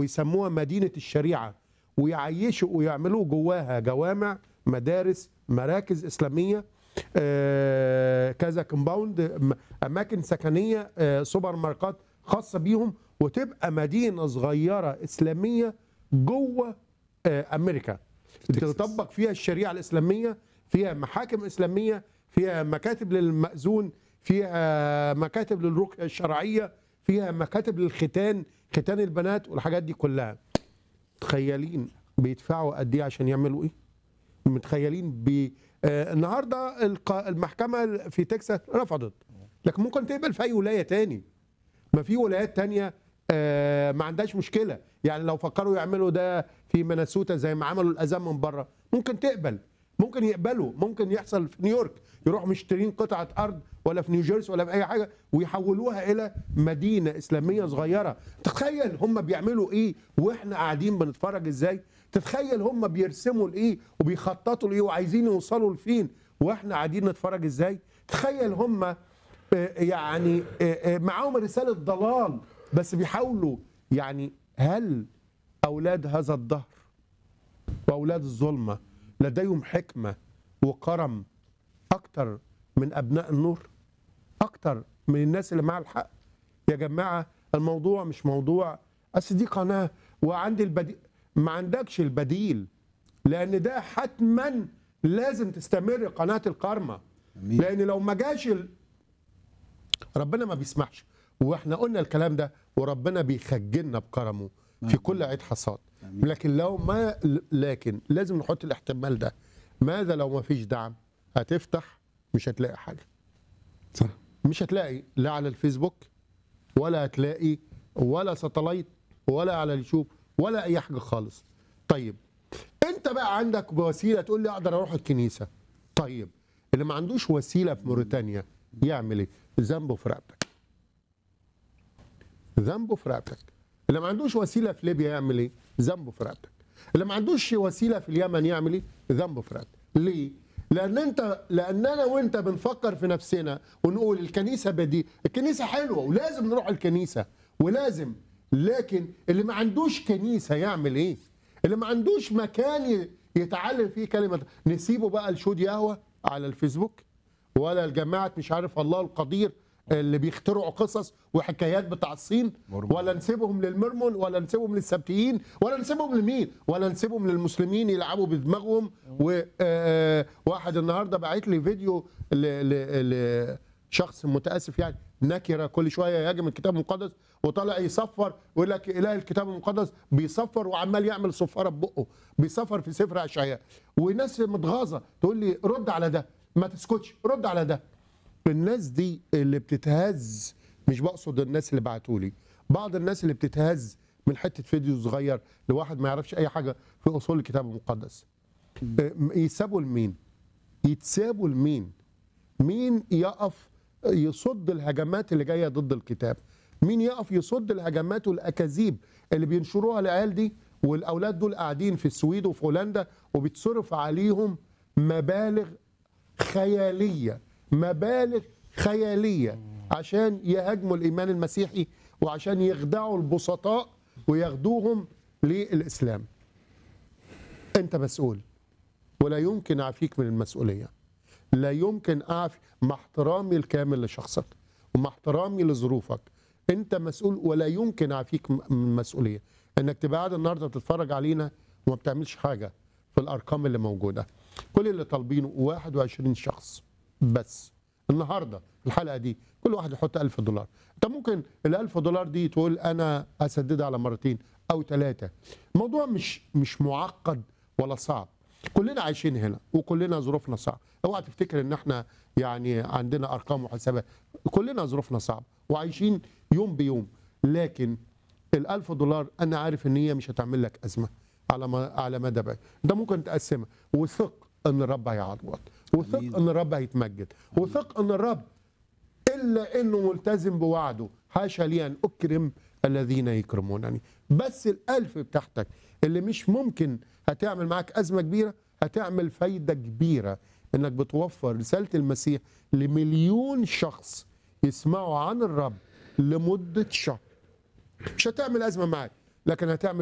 ويسموها مدينه الشريعه ويعيشوا ويعملوا جواها جوامع مدارس مراكز اسلاميه آه، كذا كومباوند م- اماكن سكنيه آه، سوبر ماركات خاصه بيهم وتبقى مدينه صغيره اسلاميه جوه آه، امريكا تكساس. تطبق فيها الشريعه الاسلاميه فيها محاكم اسلاميه فيها مكاتب للمأذون فيها مكاتب للرقيه الشرعيه فيها مكاتب للختان ختان البنات والحاجات دي كلها متخيلين بيدفعوا قد ايه عشان يعملوا ايه متخيلين ب آه النهارده الق- المحكمه في تكساس رفضت لكن ممكن تقبل في اي ولايه تاني ما في ولايات تانية آه ما عندهاش مشكله يعني لو فكروا يعملوا ده في مينيسوتا زي ما عملوا الاذان من بره ممكن تقبل ممكن يقبلوا ممكن يحصل في نيويورك يروحوا مشترين قطعه ارض ولا في نيوجيرسي ولا في اي حاجه ويحولوها الى مدينه اسلاميه صغيره تخيل هم بيعملوا ايه واحنا قاعدين بنتفرج ازاي تتخيل هم بيرسموا لايه وبيخططوا لايه وعايزين يوصلوا لفين واحنا قاعدين نتفرج ازاي تخيل هم آه، يعني آه، آه، معاهم رساله ضلال بس بيحاولوا يعني هل اولاد هذا الدهر واولاد الظلمه لديهم حكمه وكرم اكتر من ابناء النور اكتر من الناس اللي معاها الحق يا جماعه الموضوع مش موضوع اصل دي قناه وعندي البديل ما عندكش البديل لان ده حتما لازم تستمر قناه الكارما أمين. لان لو ما جاش ال... ربنا ما بيسمحش واحنا قلنا الكلام ده وربنا بيخجلنا بكرمه في كل عيد حصاد أمين. لكن لو ما لكن لازم نحط الاحتمال ده ماذا لو ما فيش دعم هتفتح مش هتلاقي حاجه صح مش هتلاقي لا على الفيسبوك ولا هتلاقي ولا ساتلايت ولا على اليوتيوب ولا اي حاجه خالص طيب انت بقى عندك وسيله تقول لي اقدر اروح الكنيسه طيب اللي ما عندوش وسيله في موريتانيا يعمل ايه ذنبه في رقبتك ذنبه في رقبتك اللي ما عندوش وسيله في ليبيا يعمل ايه ذنبه في رقبتك اللي ما عندوش وسيله في اليمن يعمل ايه ذنبه في رقبتك ليه لان انت لان انا وانت بنفكر في نفسنا ونقول الكنيسه بدي الكنيسه حلوه ولازم نروح الكنيسه ولازم لكن اللي ما عندوش كنيسه يعمل ايه اللي ما عندوش مكان ي- يتعلم فيه كلمه نسيبه بقى لشود يهوى على الفيسبوك ولا الجماعه مش عارف الله القدير اللي بيخترعوا قصص وحكايات بتاع الصين مرمون. ولا نسيبهم للمرمون ولا نسيبهم للسبتيين ولا نسيبهم لمين ولا نسيبهم للمسلمين يلعبوا بدماغهم وواحد النهارده باعت لي فيديو ل- لشخص متاسف يعني نكره كل شويه يهاجم الكتاب المقدس وطالع يصفر ويقول لك اله الكتاب المقدس بيصفر وعمال يعمل صفاره ببقه بيصفر في سفر اشعياء وناس متغاظه تقول لي رد على ده ما تسكتش رد على ده الناس دي اللي بتتهز مش بقصد الناس اللي بعتوا لي بعض الناس اللي بتتهز من حته فيديو صغير لواحد ما يعرفش اي حاجه في اصول الكتاب المقدس آه، يتسابوا لمين يتسابوا لمين مين يقف يصد الهجمات اللي جايه ضد الكتاب مين يقف يصد الهجمات والاكاذيب اللي بينشروها العيال دي والاولاد دول قاعدين في السويد وفي هولندا وبيتصرف عليهم مبالغ خياليه مبالغ خياليه عشان يهاجموا الايمان المسيحي وعشان يخدعوا البسطاء وياخدوهم للاسلام انت مسؤول ولا يمكن اعفيك من المسؤوليه لا يمكن اعفي مع احترامي الكامل لشخصك ومع احترامي لظروفك انت مسؤول ولا يمكن اعفيك م- من المسؤوليه انك تبقى قاعد النهارده بتتفرج علينا وما بتعملش حاجه في الارقام اللي موجوده كل اللي طالبينه 21 شخص بس النهارده الحلقه دي كل واحد يحط 1000 دولار انت ممكن ال 1000 دولار دي تقول انا هسددها على مرتين او ثلاثه الموضوع مش مش معقد ولا صعب كلنا عايشين هنا وكلنا ظروفنا صعبه اوعى تفتكر ان احنا يعني عندنا ارقام وحسابات كلنا ظروفنا صعبه وعايشين يوم بيوم لكن الألف دولار انا عارف ان هي مش هتعمل لك ازمه على ما على مدى بعيد انت ممكن تقسمها وثق ان الرب هيعوض وثق أمين. ان الرب هيتمجد وثق ان الرب الا انه ملتزم بوعده حاشا لي ان اكرم الذين يكرمونني بس الالف بتاعتك اللي مش ممكن هتعمل معاك ازمه كبيره هتعمل فايده كبيره انك بتوفر رساله المسيح لمليون شخص يسمعوا عن الرب لمده شهر مش هتعمل ازمه معاك لكن هتعمل